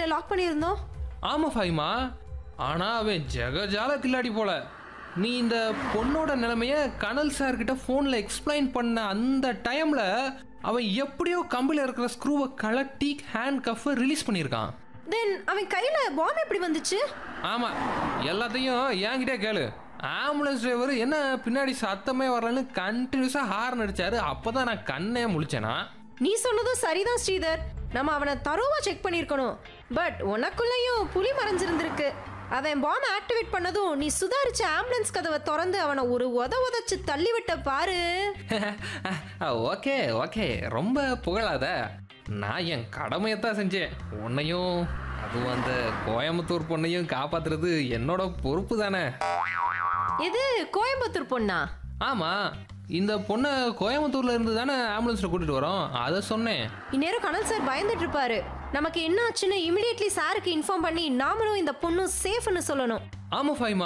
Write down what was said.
ரூம்குள்ள லாக் பண்ணியிருந்தோம் ஆமா ஃபைமா ஆனா அவன் ஜெகஜால கில்லாடி போல நீ இந்த பொண்ணோட நிலைமைய கனல் சார் கிட்ட ஃபோன்ல எக்ஸ்பிளைன் பண்ண அந்த டைம்ல அவன் எப்படியோ கம்பில இருக்கிற ஸ்க்ரூவை கலட்டி ஹேண்ட் கஃப் ரிலீஸ் பண்ணியிருக்கான் தென் அவன் கையில பாம் எப்படி வந்துச்சு ஆமா எல்லாத்தையும் என்கிட்டே கேளு ஆம்புலன்ஸ் டிரைவர் என்ன பின்னாடி சத்தமே வரலன்னு கண்டினியூஸா ஹார்ன் அடிச்சாரு அப்பதான் நான் கண்ணே முழிச்சேனா நீ சொன்னதும் சரிதான் ஸ்ரீதர் நம்ம அவனை தரோவா செக் பண்ணியிருக்கணும் பட் உனக்குள்ளேயும் புலி மறைஞ்சிருந்திருக்கு அவன் பாம் ஆக்டிவேட் பண்ணதும் நீ சுதாரிச்ச ஆம்புலன்ஸ் கதவை திறந்து அவனை ஒரு உத உதச்சு தள்ளிவிட்ட பாரு ஓகே ஓகே ரொம்ப புகழாத நான் என் கடமையை தான் செஞ்சேன் உன்னையும் அதுவும் அந்த கோயம்புத்தூர் பொண்ணையும் காப்பாத்துறது என்னோட பொறுப்பு தானே எது கோயம்புத்தூர் பொண்ணா ஆமா இந்த பொண்ணை கோயம்புத்தூர்ல இருந்து தானே ஆம்புலன்ஸ்ல கூட்டிட்டு வரோம் அதை சொன்னேன் இந்நேரம் கனல் சார் பயந்துட்டு இருப்பாரு நமக்கு என்ன ஆச்சுன்னு இமிடியட்லி சாருக்கு இன்ஃபார்ம் பண்ணி நாமளும் இந்த பொண்ணும் சேஃப்னு சொல்லணும் ஆமா ஃபைமா